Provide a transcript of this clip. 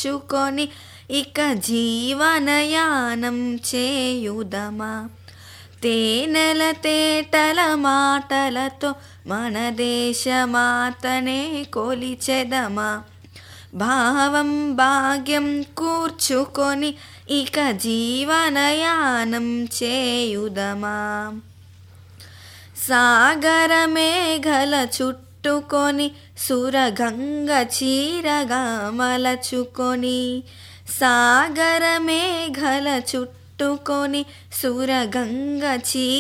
కూర్చుకొని ఇక జీవనయానం చేయుదమా తేనెల తేటల మాటలతో మన దేశమాతనే కొలిచెదమా భావం భాగ్యం కూర్చుకొని ఇక జీవనయానం చేయుదమా సాగర మేఘల చుట్టుకొని సురగంగ చీరగా మలచుకొని సాగర మేఘల చుట్టుకొని సురగంగ చీ